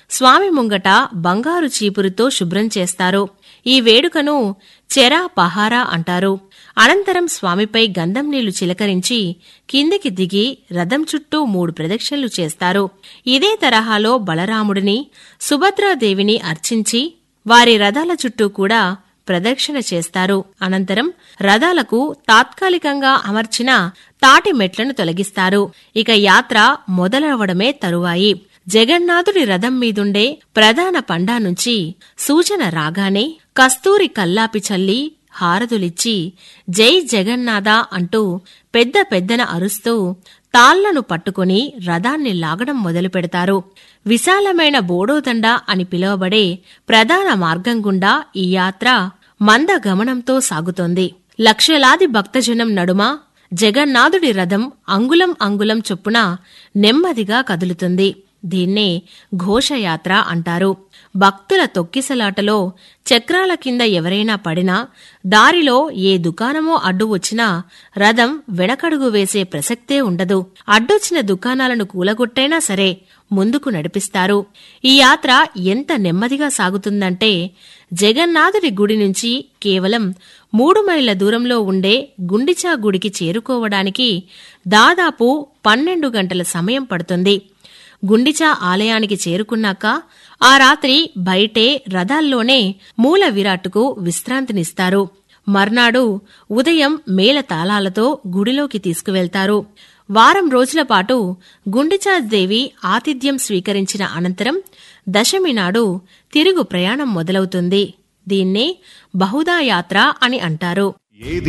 స్వామి ముంగట బంగారు చీపురుతో శుభ్రం చేస్తారు ఈ వేడుకను చెరా పహారా అంటారు అనంతరం స్వామిపై గంధం నీళ్లు చిలకరించి కిందికి దిగి రథం చుట్టూ మూడు ప్రదక్షిణలు చేస్తారు ఇదే తరహాలో బలరాముడిని సుభద్రాదేవిని అర్చించి వారి రథాల చుట్టూ కూడా ప్రదక్షిణ చేస్తారు అనంతరం రథాలకు తాత్కాలికంగా అమర్చిన తాటి మెట్లను తొలగిస్తారు ఇక యాత్ర మొదలవడమే తరువాయి జగన్నాథుడి రథం మీదుండే ప్రధాన పండా నుంచి సూచన రాగానే కస్తూరి కల్లాపి చల్లి హారతులిచ్చి జై జగన్నాథ అంటూ పెద్ద పెద్దన అరుస్తూ తాళ్లను పట్టుకుని రథాన్ని లాగడం మొదలు పెడతారు విశాలమైన బోడోదండ అని పిలువబడే ప్రధాన మార్గం గుండా ఈ యాత్ర మంద గమనంతో సాగుతోంది లక్షలాది భక్తజనం నడుమ జగన్నాథుడి రథం అంగుళం అంగుళం చొప్పున నెమ్మదిగా కదులుతుంది దీన్నే ఘోషయాత్ర అంటారు భక్తుల తొక్కిసలాటలో చక్రాల కింద ఎవరైనా పడినా దారిలో ఏ దుకాణమో అడ్డు వచ్చినా రథం వెనకడుగు వేసే ప్రసక్తే ఉండదు అడ్డొచ్చిన దుకాణాలను కూలగొట్టైనా సరే ముందుకు నడిపిస్తారు ఈ యాత్ర ఎంత నెమ్మదిగా సాగుతుందంటే జగన్నాథుడి గుడి నుంచి కేవలం మూడు మైళ్ళ దూరంలో ఉండే గుండిచా గుడికి చేరుకోవడానికి దాదాపు పన్నెండు గంటల సమయం పడుతుంది గుండిచా ఆలయానికి చేరుకున్నాక ఆ రాత్రి బయటే రథాల్లోనే మూల విరాట్టుకు విశ్రాంతినిస్తారు మర్నాడు ఉదయం మేళ తాళాలతో గుడిలోకి తీసుకువెళ్తారు వారం రోజుల పాటు గుండిచాదేవి ఆతిథ్యం స్వీకరించిన అనంతరం దశమి నాడు తిరుగు ప్రయాణం మొదలవుతుంది దీన్నే బహుదా యాత్ర అని అంటారు